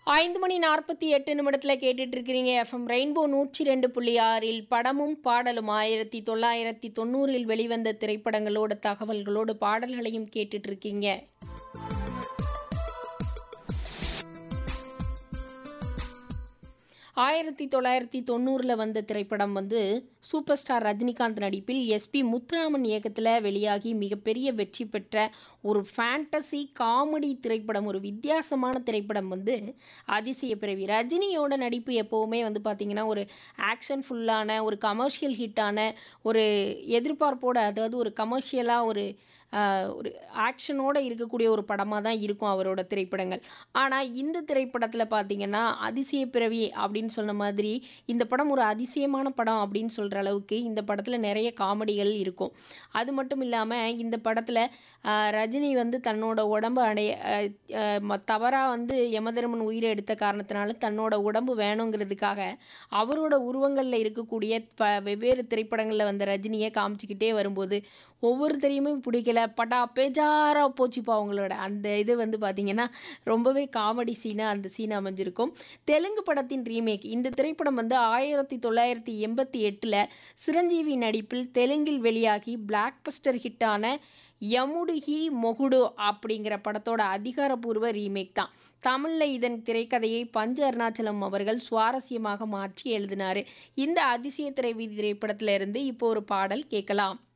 ஐந்து மணி நாற்பத்தி எட்டு நிமிடத்தில் கேட்டுட்டு இருக்கிறீங்க எஃப்எம் ரெயின்போ நூற்றி ரெண்டு புள்ளி ஆறில் படமும் பாடலும் ஆயிரத்தி தொள்ளாயிரத்தி தொண்ணூறில் வெளிவந்த திரைப்படங்களோட தகவல்களோடு பாடல்களையும் கேட்டுட்டு இருக்கீங்க ஆயிரத்தி தொள்ளாயிரத்தி தொண்ணூறில் வந்த திரைப்படம் வந்து சூப்பர் ஸ்டார் ரஜினிகாந்த் நடிப்பில் எஸ்பி முத்துராமன் இயக்கத்தில் வெளியாகி மிகப்பெரிய வெற்றி பெற்ற ஒரு ஃபேண்டசி காமெடி திரைப்படம் ஒரு வித்தியாசமான திரைப்படம் வந்து அதிசய பிறவி ரஜினியோட நடிப்பு எப்போவுமே வந்து பார்த்திங்கன்னா ஒரு ஆக்ஷன் ஃபுல்லான ஒரு கமர்ஷியல் ஹிட்டான ஒரு எதிர்பார்ப்போட அதாவது ஒரு கமர்ஷியலாக ஒரு ஆஹ், ஒரு ஆக்ஷனோடு இருக்கக்கூடிய ஒரு படமாக தான் இருக்கும் அவரோட திரைப்படங்கள் ஆனால் இந்த திரைப்படத்தில் பார்த்தீங்கன்னா அதிசய பிறவி அப்படின்னு சொன்ன மாதிரி இந்த படம் ஒரு அதிசயமான படம் அப்படின்னு சொல்கிற அளவுக்கு இந்த படத்தில் நிறைய காமெடிகள் இருக்கும் அது மட்டும் இல்லாமல் இந்த படத்தில் ரஜினி வந்து தன்னோட உடம்பு அடைய தவறாக வந்து யமதர்மன் உயிரை எடுத்த காரணத்தினால தன்னோட உடம்பு வேணுங்கிறதுக்காக அவரோட உருவங்களில் இருக்கக்கூடிய ப வெவ்வேறு திரைப்படங்களில் வந்த ரஜினியை காமிச்சிக்கிட்டே வரும்போது ஒவ்வொருத்தரையுமே பிடிக்கல பட்டா பேஜாரா போச்சுப்பா அவங்களோட அந்த இது வந்து பார்த்தீங்கன்னா ரொம்பவே காமெடி சீனாக அந்த சீன் அமைஞ்சிருக்கும் தெலுங்கு படத்தின் ரீமேக் இந்த திரைப்படம் வந்து ஆயிரத்தி தொள்ளாயிரத்தி எண்பத்தி எட்டில் சிரஞ்சீவி நடிப்பில் தெலுங்கில் வெளியாகி பிளாக் பஸ்டர் ஹிட்டான யமுடுகி மொகுடு அப்படிங்கிற படத்தோட அதிகாரப்பூர்வ ரீமேக் தான் தமிழில் இதன் திரைக்கதையை பஞ்ச அருணாச்சலம் அவர்கள் சுவாரஸ்யமாக மாற்றி எழுதினார் இந்த அதிசய திரை வீதி திரைப்படத்துல இருந்து இப்போ ஒரு பாடல் கேட்கலாம்